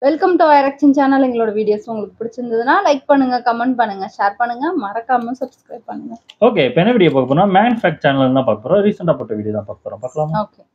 Welcome to வைரக்ஷன் channel எங்களோட videos உங்களுக்கு பிடிச்சிருந்ததுன்னா லைக் பண்ணுங்க கமெண்ட் பண்ணுங்க ஷேர் பண்ணுங்க மறக்காம சப்ஸ்கிரைப் பண்ணுங்க ஓகே இப்போ என்ன வீடியோ பார்க்க போறோம் மேன் ஃபேக்ட் சேனல் தான் பார்க்க போறோம் ரீசெண்டாக போட்ட வீடியோ தான் பார்க்க போறோம் பார்க்கலாமா ஓகே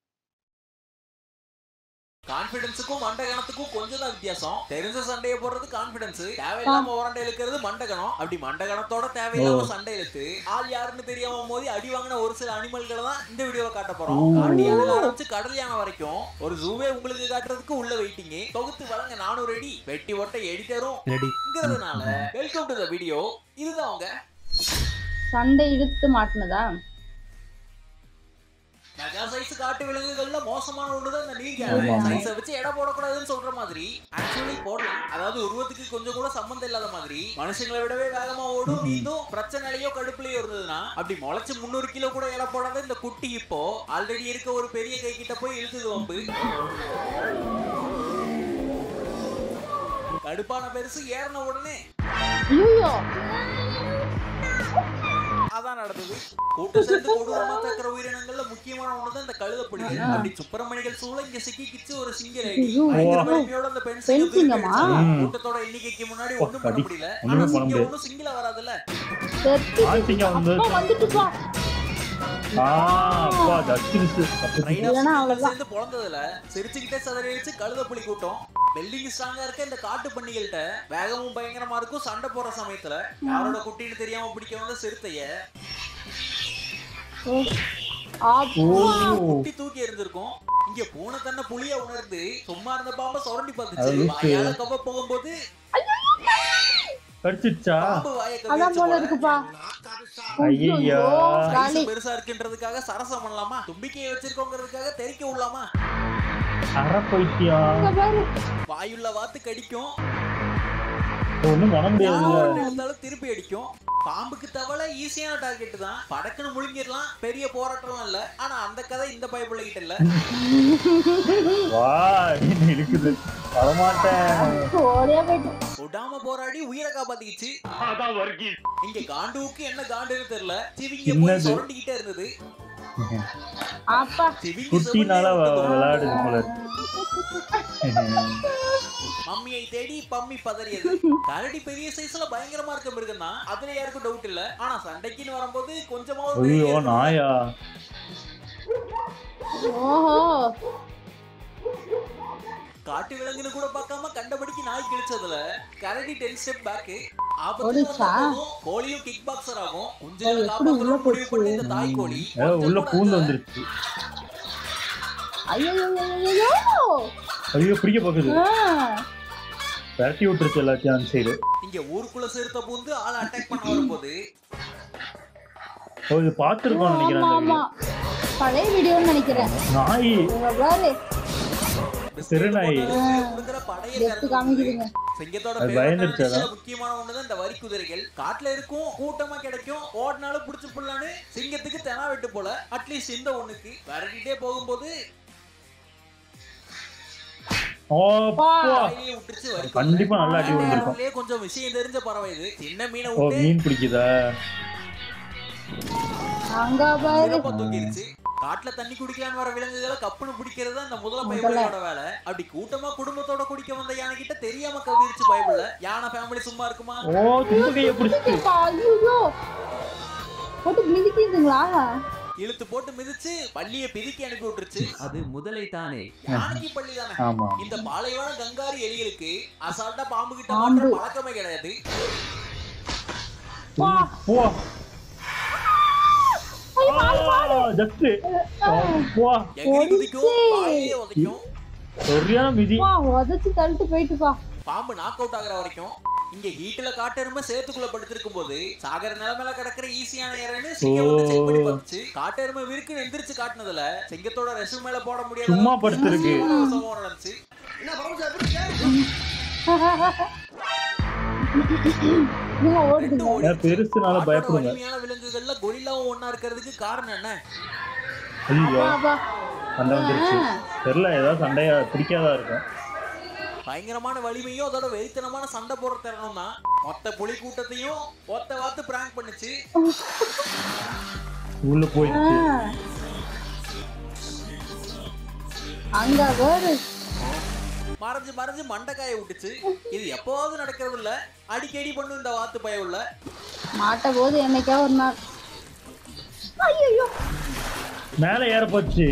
கான்பிடன்ஸுக்கும் மண்டகணத்துக்கும் கொஞ்சம் தான் வித்தியாசம் தெரிஞ்ச சண்டையை போடுறது கான்பிடன்ஸ் தேவையில்லாம உரண்டை இழுக்கிறது மண்டகணம் அப்படி மண்டகணத்தோட தேவையில்லாம சண்டை இழுத்து ஆள் யாருன்னு தெரியாம மோதி அடி வாங்கின ஒரு சில அனிமல்களை தான் இந்த வீடியோல காட்ட போறோம் ஓ. காட்டு யானையில ஆரம்பிச்சு கடல் யானை வரைக்கும் ஒரு ஜூவே உங்களுக்கு காட்டுறதுக்கு உள்ள வெயிட்டிங் தொகுத்து வழங்க நானும் ரெடி வெட்டி ஒட்ட எடிட்டரும் ரெடிங்கிறதுனால வெல்கம் டு த வீடியோ இதுதான் அவங்க சண்டை இழுத்து மாட்டினதா மெகா சைஸ் காட்டு விலங்குகள்ல மோசமான ஒண்ணுதான் இந்த நீங்க ஆமா. சைஸை வச்சு எடை போடக்கூடாதுன்னு சொல்ற மாதிரி ஆக்சுவலி போடலாம் அதாவது உருவத்துக்கு கொஞ்சம் கூட சம்மந்தம் இல்லாத மாதிரி மனுஷங்களை விடவே வேகமா ஓடும் நீந்தும் பிரச்சனையோ கடுப்புலயோ இருந்ததுன்னா அப்படி முளைச்சு முந்நூறு கிலோ கூட எடை போடாத இந்த குட்டி இப்போ ஆல்ரெடி இருக்க ஒரு பெரிய கை கிட்ட போய் இழுத்துது வம்பு கடுப்பான பெருசு ஏறின உடனே ஐயோ அதான் நடந்தது கூட்டம் சேர்ந்து கொடூரமா தக்கிற உயிரினங்கள்ல முக்கியமான ஒண்ணுதான் இந்த கழுதப்படி அப்படி சுப்பிரமணிகள் சூழ இங்க சிக்கிக்கிச்சு ஒரு சிங்க லேடி ஐயோ. பயங்கர வலிமையோட அந்த பெண் சிங்கம் பெண் சிங்கமா? தூக்கி ம். கூட்டத்தோட எண்ணிக்கைக்கு முன்னாடி ஓ, ஒண்ணும் பண்ண கடி. முடியல ஒண்ணுமே ஆனா பண்ண சிங்கம் முடியாது. ஒண்ணும் சிங்கில வராதுல்ல செத்து ஆச்சிங்க வந்து அப்பா வந்துட்டுப்பா ஆ அப்பா ஜஸ்டிஸ் ரைட் இல்லைன்னா அவ்வளவுதான். சேர்ந்து பிறந்ததுல சிரிச்சுக்கிட்டே சதறிச்சு கழுதப்புலி கூட்டம் பில்டிங் ஸ்ட்ராங்கா இருக்க இந்த காட்டு பண்ணிகள்கிட்ட வேகமும் பயங்கரமா இருக்கும் சண்டை போற சமயத்துல யாரோட குட்டின்னு தெரியாம பிடிக்க வந்த சிறுத்தைய அப்பா குட்டி தூக்கி இருந்திருக்கும் இங்க பூனை தன்னை புலிய உணர்ந்து சும்மா இருந்த பாம்ப சுரண்டி அது பார்த்துச்சு லூசு. வாயால கவ போகும்போது கடிச்சிச்சா பாம்பு வாயை அதான் போல கவிச்சு இருக்குப்பா ஐயையா. ஐயோ, காலி சைஸ் பெருசா இருக்குன்றதுக்காக சரசம் பண்ணலாமா தும்பிக்கையை வச்சிருக்கோங்கிறதுக்காக தெறிக்க விடலாமா அற பைத்தியம் இங்க பாரு வாயுள்ள வாத்து கடிக்கும் ஒன்றும் பண்ண முடியாதுல்ல யார் எடுத்தாலும் திருப்பி அடிக்கும் பாம்புக்கு தவளை ஈஸியான டார்கெட் தான் படக்குன்னு முழுங்கிடலாம் பெரிய போராட்டம்லாம் இல்ல ஆனா அந்த கதை இந்த பைபிள் கிட்ட இல்ல வா என்ன இருக்குது வரமாட்டேன் ஓடியா போயிட்டு விடாம போராடி உயிரை காப்பாத்திக்கிச்சு இங்க காண்டுவுக்கு என்ன காண்டுன்னு தெரியல சிவிங்க போய் சின்னது. சுரண்டிக்கிட்டே இருந்தது அப்பா சிவிங்கி குட்டினால செவுனே வ- விட்டு விளையாடுது போல இருக்கு. மம்மியை தேடி பம்மி பதறியது கரடி பெரிய சைஸ்ல பயங்கரமா இருக்க மிருகம் தான் அதுல யாருக்கும் டவுட் இல்ல ஆனா சண்டைக்குன்னு வரும்போது கொஞ்சமாவது ஐயோ தைரியம் இருக்கணும். நாயா ஓஹோ காட்டு விலங்குன்னு கூட பார்க்காம கண்டபடிக்கு நாய் கிழிச்சதுல கரடி டென் ஸ்டெப் பேக் ஆபத்து ஓடிச்சா? கோழியும் கிக் பாக்ஸர் ஆகும் அது குஞ்சுகளை எப்படி உள்ள காப்பாற்றணும் முடிவு போச்சு? பண்ண இந்த தாய் கோழி ஏதோ உள்ள கொஞ்சம் கூட பூந்து அந்த- வந்துருச்சு ஐயோ ஐயோ ஐயோ பிடிக்க பாக்குது ஆ, விரட்டி விட்டுருச்சு எல்லாத்தையும் அந்த சைடு இங்க ஊருக்குள்ள சிறுத்தை பூந்து ஆளை அட்டாக் பண்ண வரும்போது ஓ இது பார்த்துருக்கோம் நினைக்கிறேன் ஆமா அந்த ஆமா பழைய வீடியோன்னு நினைக்கிறேன் video. நாய் இங்க பாரு பிஸ்கெட் திருநாய். போட்டு கொடுக்குற படைய எடுத்து கறந்து காமிக்குதுங்க சிங்கத்தோட அது favorite பயந்துருச்சு ஆன அதான். dish ல முக்கியமான ஒண்ணுதான் இந்த வரி குதிரைகள் காட்டுல இருக்கும் கூட்டமா கிடைக்கும் ஓடினாலும் புடிச்சு புள்ளான்னு சிங்கத்துக்கு தெனா வெட்டு போல அட்லீஸ்ட் இந்த ஒண்ணுக்கு விரட்டிட்டே போகும்போது ஓப்பா வாயிலேயே விட்டுருச்சு வரி குதிரை. கண்டிப்பா நல்லா அடி இந்த விழுந்திருக்கும் இடத்துலயே கொஞ்சம் விஷயம் தெரிஞ்ச பறவை இது சின்ன மீனை ஓ விட்டு மீன் பிடிக்குதா அங்க பாரு சிறப்பா தூக்கிருச்சு காட்டுல தண்ணி குடிக்கலான்னு வர விலங்குகளை கப்புன்னு பிடிக்கிறது தான் இந்த முதல பைபிளோட வேலை அப்படி கூட்டமா குடும்பத்தோட குடிக்க வந்த யானை கிட்ட தெரியாம கவிருச்சு பைபிள்ல யானை ஃபேமிலி சும்மா இருக்குமா ஓ தும்பகையை பிடிச்சிட்டு ஐயோ போட்டு மிதிக்குதுங்களா இழுத்து போட்டு மிதிச்சு பள்ளிய பிதுக்கி அனுப்பி விட்டுருச்சு அது முதலை தானே யானைக்கு பள்ளி தானே ஆமா இந்த பாலைவன கங்காரி எலிகளுக்கு அசால்ட்டா பாம்பு கிட்ட பாம்பு. மாற்ற பழக்கமே கிடையாது வா போ ஜஸ்ட் போ எகிரி குதிக்கும் வாயிலே உதைக்கும் சரியான மிதி வா உதச்சு தள்ளிட்டு போயிட்டுப்பா பாம்பு நாக் அவுட் ஆகுற வரைக்கும் இங்க ஹீட்ல காட்டெருமை சேத்துக்குள்ள படுத்திருக்கும் போது சாகர நிலைமையில கிடக்குற ஈஸியான இறன்னு சிங்கம் வந்து செக் பண்ணி பார்த்துச்சு காட்டெருமை விருக்குன்னு எந்திரிச்சு காட்டுனதுல சிங்கத்தோட ரெசு மேல போட முடியாது சும்மா படுத்திருக்கு. சம்பவம் நடந்துச்சு இவங்க ஓடுதுங்க ரெண்டும் ஏன் பெருசுனால காட்டோட பயப்படுங்க வலிமையான விலங்குகள்ல கொரில்லாவும் ஒண்ணா இருக்கிறதுக்கு காரணம் என்ன ஐயோ அப்பா சண்டை வந்துருச்சு தெரியல ஏதாவது சண்டையா பிடிக்காதா இருக்கும் பயங்கரமான வலிமையும் அதோட வெறித்தனமான சண்டை போடுற தருணம் தான் மொத்த புலி கூட்டத்தையும் ஒத்த வாத்து பிராங்க் பண்ணுச்சு உள்ள போயிடுச்சு அங்க பாரு மறைஞ்சு மறைஞ்சு மண்டைக்காய விட்டுச்சு இது எப்பவாவது நடக்கிறது இல்ல அடிக்கடி பண்ணும் இந்த வாத்து பய உள்ள மாட்ட போது என்னைக்கா ஒரு நாள் ஐயோ மேல ஏற போச்சு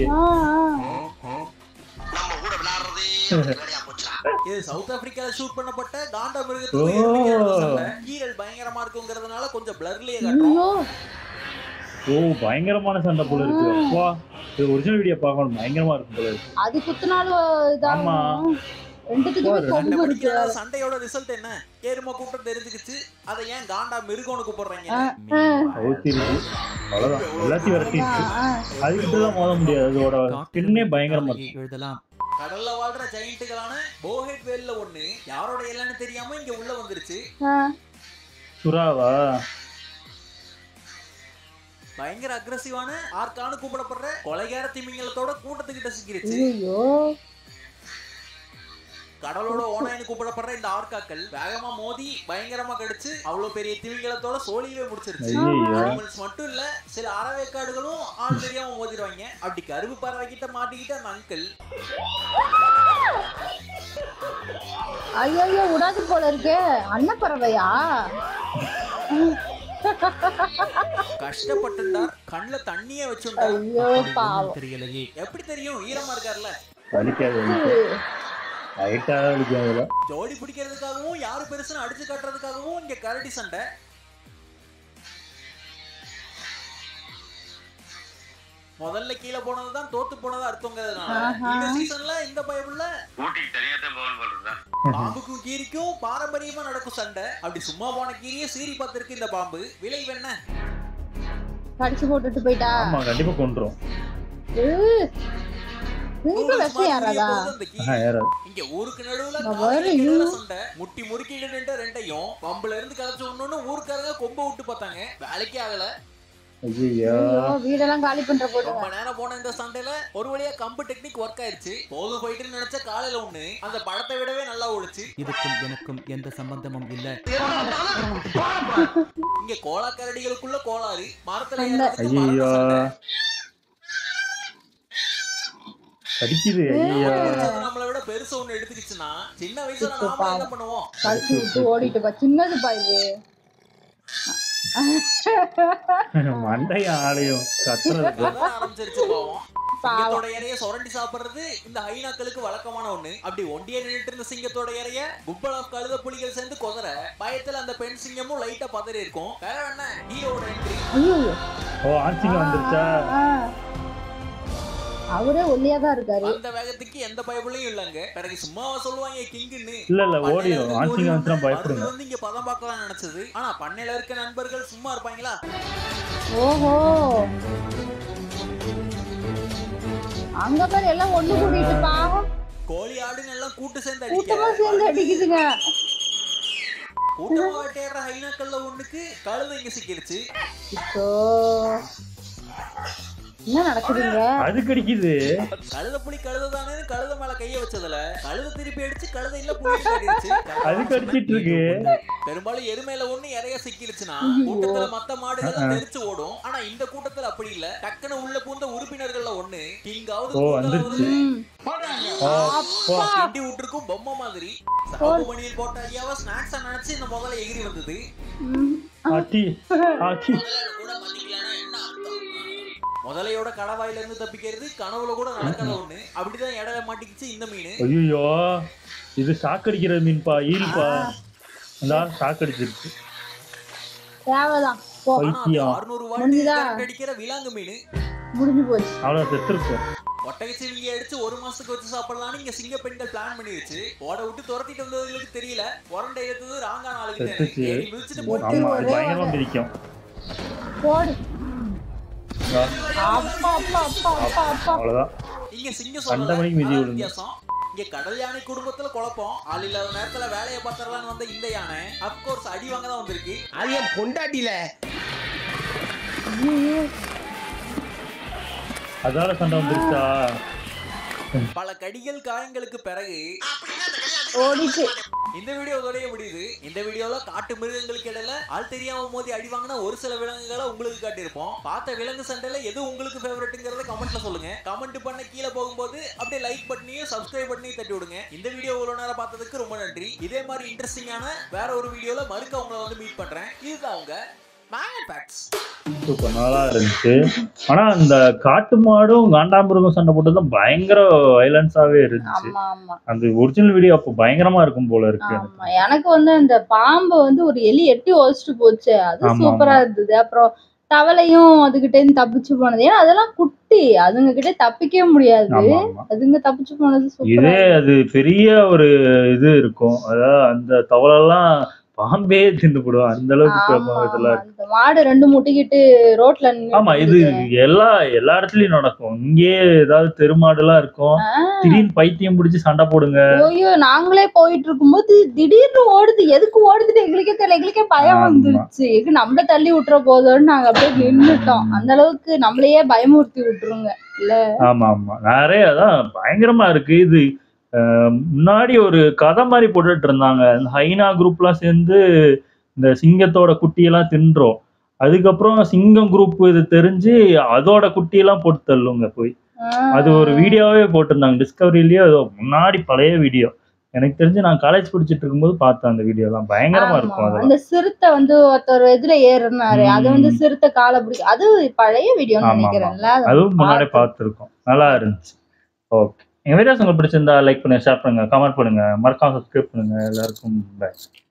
நம்ம கூட விளையாடுறதே ஒரு வேலையா போச்சுடா இது சவுத் ஆப்பிரிக்கால ஷூட் பண்ணப்பட்ட காண்டா ஓ. மிருகத்துக்கு கீரல் பயங்கரமா இருக்குங்கிறதுனால கொஞ்சம் பிளர்லயே காட்டுறோம் ஐயோ ஓ பயங்கரமான சண்டை போல இருக்கு அப்பா இது ஒரிஜினல் வீடியோ பார்க்கணும் பயங்கரமா இருக்கும் போல இருக்கு அது குத்துனாலும் ஆமா. இதாகும் ரெண்டுத்துக்குமே ஒரு கொம்பு ரெண்டு இருக்கு மணிக்கு சண்டையோட ரிசல்ட் என்ன எருமை கூட்டம் தெரிஞ்சுக்கிச்சு அதை ஏன் காண்டா மிருகம்னு கூப்பிடுறாங்க அவுத்திருச்சு அவ்வளவுதான் எல்லாத்தையும் விரட்டிடுச்சு ஆ, அதுக்கிட்ட தான் மோத முடியாது அதோட ஸ்கின்னே பயங்கரமா இருக்கு எழுதலாம் கடல்ல வாழ்ற ஜெயிண்ட்டுகளான போஹெட் வேல்ல ஒண்ணு யாரோட இல்லைன்னு தெரியாம இங்க உள்ள வந்துருச்சு ஆ. சுறாவா பயங்கர அக்ரசிவான ஆர்கானு கூப்பிடப்படுற கொலைகார திமிங்கலத்தோட கூட்டத்துக்கிட்ட சிக்கிருச்சு ஐயோ கடலோட ஓனாயின்னு கூப்பிடப்படுற இந்த ஆர்காக்கள் வேகமா மோதி பயங்கரமா கடிச்சு அவ்வளவு பெரிய திமிங்கலத்தோட சோழியவே முடிச்சிருச்சு ஐயையோ. அனிமல்ஸ் மட்டும் இல்ல சில அறவேக்காடுகளும் ஆள் தெரியாம மோதிடுவாங்க அப்படி கருப்பு பறவை கிட்ட மாட்டிக்கிட்ட அந்த அங்கிள் ஐயோ விடாது போல இருக்கே அன்னப்பறவையா கஷ்டப்பட்டுட்டார் கண்ணுல தண்ணியே வச்சுட்டார் ஐயோ பாவம் தெரியலையே எப்படி தெரியும் ஈரமா இருக்காருல்ல வலிக்காது லைட்டா வலிக்கும் அதுல ஜோடி பிடிக்கிறதுக்காகவும் யாரு பெருசுன்னு அடிச்சு காட்டுறதுக்காகவும் இங்க கரடி சண்டை முதல்ல கீழே போனதுதான் தோத்து போனதா அர்த்தங்கிறதுனால ஆஹா. இந்த சீசன்ல இந்த பயமுள்ள ஊட்டிக்கு தனியா தான் போகணும் போல இருந்தா பாம்புக்கும் கீரிக்கும் பாரம்பரியமா நடக்கும் சண்டை அப்படி சும்மா போன கீரியை சீறி பார்த்திருக்கு இந்த பாம்பு விளைவு என்ன கடிச்சு போட்டுட்டு போயிட்டா ஆமா கண்டிப்பா கொண்டுரும் ஏய், இதுக்கு நூடுல்ஸ் விஷம் மாதிரி யாராதா போகுது அந்த கீரி. ஆஹா, ஏறாது இங்க ஊருக்கு நடுவுல இங்க காலையில பாரு, கிழல ஐயோ. சண்டை முட்டி முறுக்கிட்டு நின்ற ரெண்டையும் பம்புல இருந்து கலைச்சு ஒண்ணு ஊருக்காரங்க கொம்ப விட்டு பார்த்தாங்க வேலைக்கே ஆகல ஐயோ ஐயோ வீடெல்லாம் காலி பண்ற போட்டுங்க ரொம்ப நேரம் போன இந்த சண்டையில ஒரு வழியா கம்பு டெக்னிக் ஒர்க் ஆயிருச்சு போதும் போயிட்டு நினைச்ச காலையில ஒண்ணு அந்த படத்தை விடவே நல்லா ஓடுச்சு இதுக்கும் எனக்கும் எந்த சம்பந்தமும் இல்ல இங்க கோலா கரடிகளுக்குள்ள கோளாறு மரத்துல சண்டை. ஏறதுக்கு மரத்து ஐயோ சண்டை. கடிக்குது ஐயோ அது நம்மளை விட பெருசு ஒண்ணு எடுத்துக்கிச்சுன்னா சின்ன வயசுல நாம என்ன பண்ணுவோம் கடிச்சு விட்டு ஓடிட்டு பா சின்னது பா இது மண்டைய ஆலயம் கத்துறது அதான் ஆரம்பிச்சிருச்சு பாவம் பாவம். சிங்கத்தோட இறைய சுரண்டி சாப்பிடுறது இந்த ஹைனாக்களுக்கு வழக்கமான ஒண்ணு அப்படி ஒண்டியே நின்னுட்டு இருந்த சிங்கத்தோட இறைய கும்பல் ஆஃப் கழுத புலிகள் சேர்ந்து கொதற பயத்துல அந்த பெண் சிங்கமும் லைட்டா பதறி இருக்கும் வேற என்ன ஹீரோட என்ட்ரி ஐயோ ஓ ஆட்சிங்க வந்துருச்சா ஆ. அவரே ஒல்லியா தான் இருக்காரு அந்த வேகத்துக்கு எந்த பயப்புலையும் இல்லங்க பிறகு சும்மாவா சொல்லுவாங்க கிங்குன்னு இல்ல இல்ல பண்ணையில ஓடிடும் இருந்து ஆட்சிங்க ஓடி வந்துச்சுன்னா வந்து பயப்படுங்க மருந்து வந்து இங்க பதம் பார்க்கலாம் நினைச்சது ஆனா பண்ணையில இருக்க நண்பர்கள் சும்மா இருப்பாங்களா ஓஹோ அங்க பேர் எல்லாம் ஒண்ணு கூட்டிட்டு பாவம் கோழி ஆடுன்னு எல்லாம் கூட்டு சேர்ந்து கூட்டமா அடிக்க சேர்ந்து அடிக்குதுங்க கூட்டமா வேட்டையாடுற ஹைனாக்கள்ல ஒண்ணுக்கு கழுதை இங்க சிக்கிருச்சு இப்போ என்ன நடக்குதுங்க அது கடிக்குது கழுத புலி கழுத தானே கழுத மேல கைய வச்சதுல கழுத திருப்பி அடிச்சு கழுத இல்ல புலி கடிச்சு அது கடிச்சிட்டு இருக்கு பெரும்பாலும் எருமையில ஒண்ணு இறைய சிக்கிருச்சுன்னா கூட்டத்துல மத்த மாடுகள் தெரிச்சு ஓடும் ஆனா இந்த கூட்டத்துல அப்படி இல்ல டக்குன்னு உள்ள பூந்த உறுப்பினர்கள்ல ஒண்ணு கிங்காவது ஓ, வந்துருச்சு. ம். ஓ, ஓ, கிண்டி விட்டுருக்கும் பொம்மை மாதிரி சாப்பு மணியில் போட்ட ஐயாவா ஸ்நாக்ஸ் நினைச்சு இந்த முதல்ல எகிரி வந்தது ம். ஆச்சி ஆச்சி முதலையோட கூட மாட்டிக்கலாம்னா என்ன அர்த்தம் முதலையோட கடவாயில இருந்து தப்பிக்கிறது கனவுல கூட நடக்காத ஒண்ணு அப்படிதான் இடையில மாட்டிக்கிச்சு இந்த மீன் ஐயோ இது சாக்கடிக்கிற மீன்பா ஈல்பா இந்த சாக்கடிச்சிருச்சு தேவைதான் போ ஆனா அது பைத்தியம் 600 வாட் முடிஞ்சுதா? கரண்ட் அடிக்கிற விலாங்கு மீன் முடிஞ்சு போச்சு அவ்வளோ செத்துருக்கும் ஒட்டகை சிவிங்கி அடிச்சு ஒரு மாசத்துக்கு வச்சு சாப்பிடலாம்னு இங்க சிங்க பெண்கள் பிளான் பண்ணிருச்சு ஓட விட்டு துரத்திட்டு வந்தவங்களுக்கு தெரியல உரண்டை எடுத்தது ராங்கா நாளுக்கு செத்துச்சு. ஏறி மிதிச்சுட்டு போட்டு ஆமா அது பயங்கரமா பிரிக்கும் போடு இதா, அப்பா அப்பா அப்பா அப்பா அப்பா அவ்வளவுதான் இங்க சிங்க கண்ட சொல்லல மணிக்கு மிதி அதான் விழுந்து. வித்தியாசம் இங்க கடல் யானை குடும்பத்துல குழப்பம் ஆள் இல்லாத நேரத்துல வேலையை பார்த்தரலான்னு வந்த இந்த யானை அப்கோர்ஸ் அடி வாங்க தான் வந்திருக்கு அது என் பொண்டாட்டில ஐயோ, அதால சண்டை வந்துருச்சா பல கடிகள் காயங்களுக்கு பிறகு ஓடிச்சு இந்த வீடியோ இதோடய முடியுது இந்த வீடியோல காட்டு மிருகங்களுக்கு இடையில ஆள் தெரியாம மோதி அடி வாங்கின ஒரு சில விலங்குகளை உங்களுக்கு காட்டியிருப்போம் பார்த்த விலங்கு சண்டையில எது உங்களுக்கு ஃபேவரட்டுங்கிறத கமெண்ட்ல சொல்லுங்க கமெண்ட் பண்ண கீழே போகும்போது அப்படியே லைக் பட்டனையும் சப்ஸ்கிரைப் பண்ணி தட்டி விடுங்க இந்த வீடியோ இவ்வளவு நேரம் பார்த்ததுக்கு ரொம்ப நன்றி இதே மாதிரி இன்ட்ரெஸ்டிங்கான வேற ஒரு வீடியோல மறுக்க உங்களை வந்து மீட் பண்றேன் இதுதான் அவங்க மேங்கன் ஃபேக்ட்ஸ் சூப்பர் நல்லா இருந்துச்சு ஆனா அந்த காட்டு மாடும் காண்டாமிருகம் சண்டை போட்டதும் பயங்கர வைலன்ஸாவே இருந்துச்சு ஆமா ஆமா அந்த ஒரிஜினல் வீடியோ அப்போ பயங்கரமா இருக்கும் போல இருக்கு ஆமா எனக்கு வந்து அந்த பாம்பு வந்து ஒரு எலி எட்டி ஒழிச்சிட்டு போச்சு அது ஆமா, சூப்பரா இருந்தது அப்புறம் தவளையும் அதுகிட்ட இருந்து தப்பிச்சு போனது ஏன்னா அதெல்லாம் குட்டி அதுங்க கிட்ட தப்பிக்கவே முடியாது ஆமா ஆமா அதுங்க தப்பிச்சு போனது சூப்பரா இதே அது பெரிய ஒரு இது இருக்கும் அதாவது அந்த தவளெல்லாம் பாம்பே தின்னு போடும் அந்த அளவுக்கு ஆமா, ப- இதெல்லாம் ஆமா. அந்த மாடு ரெண்டு முட்டிக்கிட்டு ரோட்ல நின்னுட்டு ஆமா இது இருந்தது. எல்லா எல்லா இடத்துலயும் நடக்கும் இங்கே ஏதாவது தெருமாடுலாம் இருக்கும் திடீர்னு பைத்தியம் பிடிச்சி சண்டை போடுங்க ஐயோ நாங்களே போயிட்டு இருக்கும்போது திடீர்னு ஓடுது எதுக்கு ஓடுதுன்னு எங்களுக்கே தெரியல எங்களுக்கே பயம் ஆமா. வந்துருச்சு எங்க நம்மள தள்ளி விட்டுற போதோன்னு நாங்க அப்படியே நின்னுட்டோம் அந்த அளவுக்கு நம்மளையே பயமுறுத்தி விட்டுருங்க இல்ல ஆமா ஆமா நிறைய அதான் பயங்கரமா இருக்கு இது அஹ், முன்னாடி ஒரு கதை மாதிரி போட்டுட்டு இருந்தாங்க இந்த ஹைனா குரூப்லாம் சேர்ந்து இந்த சிங்கத்தோட குட்டியெல்லாம் தின்றோம் அதுக்கப்புறம் சிங்கம் குரூப் இது தெரிஞ்சு அதோட குட்டியெல்லாம் போட்டு தள்ளுங்க போய் அது ஒரு வீடியோவே போட்டிருந்தாங்க டிஸ்கவரியிலயே ஏதோ முன்னாடி பழைய வீடியோ எனக்கு தெரிஞ்சு நான் காலேஜ் படிச்சுட்டு இருக்கும்போது பார்த்தேன் அந்த வீடியோலாம் பயங்கரமா ஆமா, இருக்கும் அதெல்லாம் அந்த சிறுத்தை வந்து ஒருத்தர் இதுல ஏறினாரு அது வந்து ம். சிறுத்தை காலை பிடி அது பழைய வீடியோ ஆமா, ஆமா. நினைக்கிறேன்ல அது அதுவும் முன்னாடி பார்த்து- பார்த்துருக்கோம் நல்லா இருந்துச்சு ஓகே எங்க வீடியோஸ் உங்களுக்கு பிடிச்சிருந்தா லைக் பண்ணுங்க ஷேர் பண்ணுங்க கமெண்ட் பண்ணுங்க மறக்காம சப்ஸ்கிரைப் பண்ணுங்க எல்லாருக்கும் பை